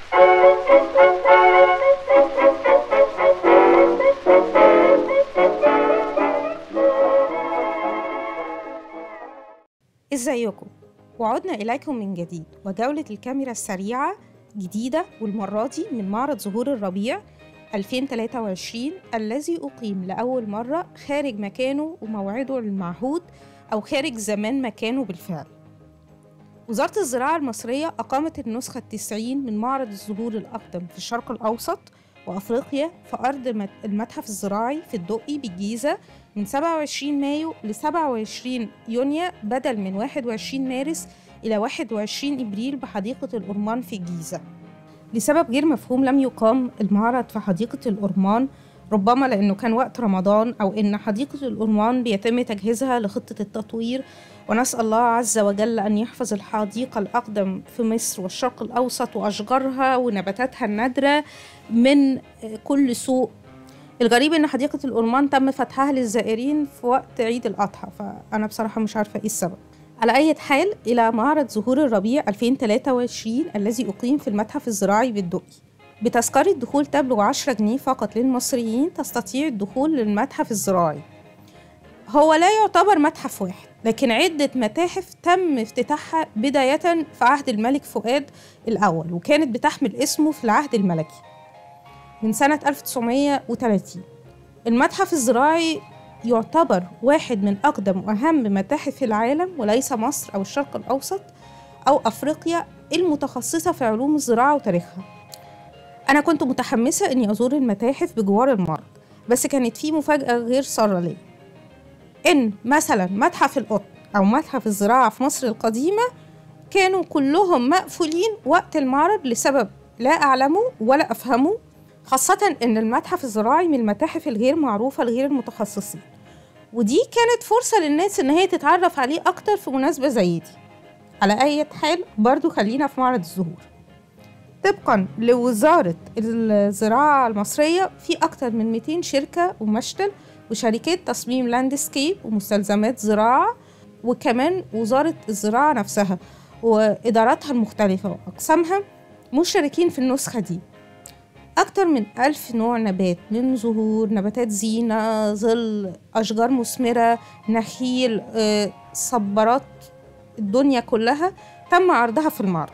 ازيكم وعدنا إليكم من جديد وجولة الكاميرا السريعة جديدة والمرة دي من معرض زهور الربيع 2023 الذي أقيم لأول مرة خارج مكانه وموعده المعهود أو خارج زمان مكانه بالفعل وزارة الزراعة المصرية أقامت النسخة التسعين من معرض الزهور الأقدم في الشرق الأوسط وأفريقيا في أرض المتحف الزراعي في الدقي بالجيزة من 27 مايو ل 27 يونيو بدل من 21 مارس إلى 21 إبريل بحديقة الأورمان في الجيزة لسبب غير مفهوم لم يقام المعرض في حديقة الأورمان ربما لأنه كان وقت رمضان أو إن حديقة الأورمان بيتم تجهيزها لخطة التطوير ونسأل الله عز وجل أن يحفظ الحديقة الأقدم في مصر والشرق الأوسط وأشجارها ونباتاتها النادرة من كل سوء الغريب ان حديقة الأورمان تم فتحها للزائرين في وقت عيد الأضحى فأنا بصراحة مش عارفة إيه السبب على أي حال إلى معرض زهور الربيع 2023 الذي أقيم في المتحف الزراعي بالدقي بتذكرة دخول تبلغ 10 جنيه فقط للمصريين تستطيع الدخول للمتحف الزراعي هو لا يعتبر متحف واحد لكن عدة متاحف تم افتتاحها بداية في عهد الملك فؤاد الأول وكانت بتحمل اسمه في العهد الملكي من سنة 1930 المتحف الزراعي يعتبر واحد من أقدم وأهم متاحف العالم وليس مصر أو الشرق الأوسط أو أفريقيا المتخصصة في علوم الزراعة وتاريخها أنا كنت متحمسة إني أزور المتاحف بجوار المعرض بس كانت في مفاجأة غير سارة لي إن مثلا متحف القطن أو متحف الزراعة في مصر القديمة كانوا كلهم مقفولين وقت المعرض لسبب لا أعلمه ولا أفهمه خاصة إن المتحف الزراعي من المتاحف الغير معروفة لغير المتخصصين ودي كانت فرصة للناس إن هي تتعرف عليه أكتر في مناسبة زي دي على أي حال برضو خلينا في معرض الزهور طبقا لوزارة الزراعة المصرية في أكتر من 200 شركة ومشتل وشركات تصميم لاندسكيب ومستلزمات زراعة وكمان وزارة الزراعة نفسها وإداراتها المختلفة وأقسامها مشتركين في النسخة دي أكتر من ألف نوع نبات من زهور نباتات زينة ظل أشجار مثمرة نخيل صبارات الدنيا كلها تم عرضها في المعرض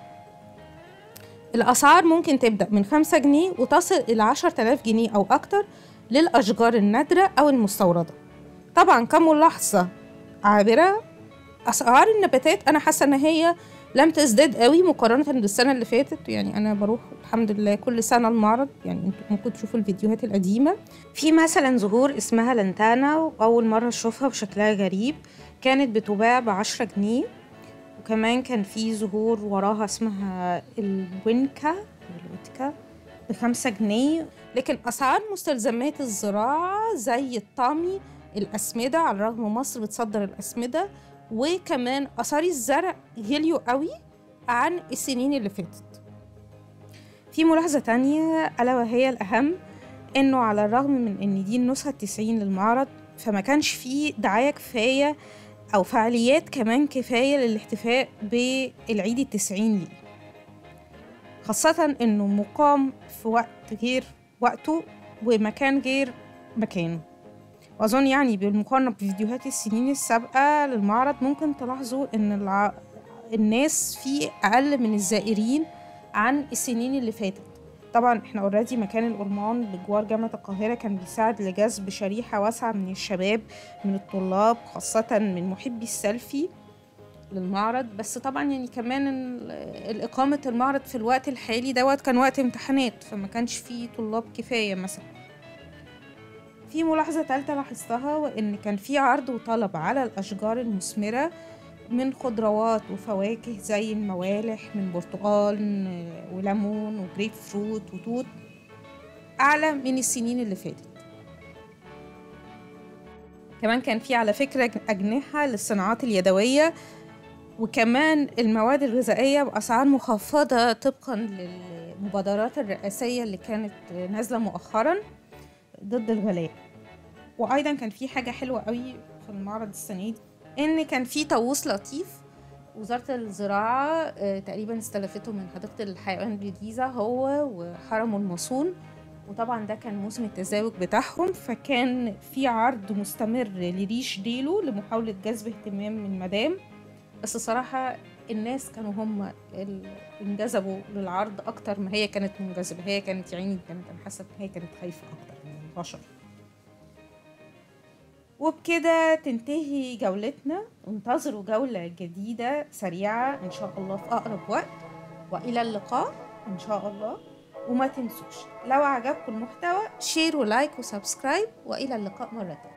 الأسعار ممكن تبدأ من خمسة جنيه وتصل إلى عشر تلاف جنيه أو أكتر للأشجار النادرة أو المستوردة طبعا كملاحظة عابرة أسعار النباتات أنا حاسة إن هي لم تزداد قوي مقارنة بالسنة اللي فاتت يعني أنا بروح الحمد لله كل سنة المعرض يعني انتوا ممكن تشوفوا الفيديوهات القديمة في مثلا زهور اسمها لنتانا وأول مرة أشوفها بشكلها غريب كانت بتباع بعشرة جنيه وكمان كان في زهور وراها اسمها الوينكا الويتكا بخمسة جنيه لكن أسعار مستلزمات الزراعة زي الطامي الأسمدة على الرغم مصر بتصدر الأسمدة وكمان أثار الزرع غليوا قوي عن السنين اللي فاتت في ملاحظة تانية ألا وهي الأهم إنه على الرغم من إن دي النسخة التسعين للمعرض فما كانش فيه دعاية كفاية أو فعاليات كمان كفاية للاحتفاء بالعيد التسعين ليه خاصة إنه مقام في وقت غير وقته ومكان غير مكانه وأظن يعني بالمقارنة بفيديوهات السنين السابقة للمعرض ممكن تلاحظوا إن الع... الناس فيه أقل من الزائرين عن السنين اللي فاتت طبعا احنا اوريدي مكان الأورمان بجوار جامعة القاهرة كان بيساعد لجذب شريحة واسعة من الشباب من الطلاب خاصة من محبي السيلفي للمعرض بس طبعا يعني كمان الإقامة المعرض في الوقت الحالي دوت كان وقت امتحانات فما كانش فيه طلاب كفاية مثلا في ملاحظة تالتة لاحظتها وإن كان في عرض وطلب على الأشجار المثمرة من خضروات وفواكه زي الموالح من برتقال وليمون وجريب فروت وتوت أعلى من السنين اللي فاتت كمان كان في على فكرة أجنحة للصناعات اليدوية وكمان المواد الغذائية بأسعار مخفضة طبقا للمبادرات الرئاسية اللي كانت نازلة مؤخرا ضد الغلاء وأيضا كان في حاجة حلوة قوي في المعرض السنة دي إن كان في طاووس لطيف وزارة الزراعة آه، تقريبا استلفته من حديقة الحيوان بالجيزة هو وحرمه المصون وطبعا ده كان موسم التزاوج بتاعهم فكان في عرض مستمر لريش ديلو لمحاولة جذب اهتمام من مدام بس صراحة الناس كانوا هم اللي انجذبوا للعرض أكتر ما هي كانت منجذبة هي كانت يعني كانت أنا حاسة إن هي كانت خايفة أكتر من البشر وبكده تنتهي جولتنا انتظروا جولة جديدة سريعة إن شاء الله في أقرب وقت وإلى اللقاء إن شاء الله وما تنسوش لو عجبكم المحتوى شير ولايك وسبسكرايب وإلى اللقاء مرة تانية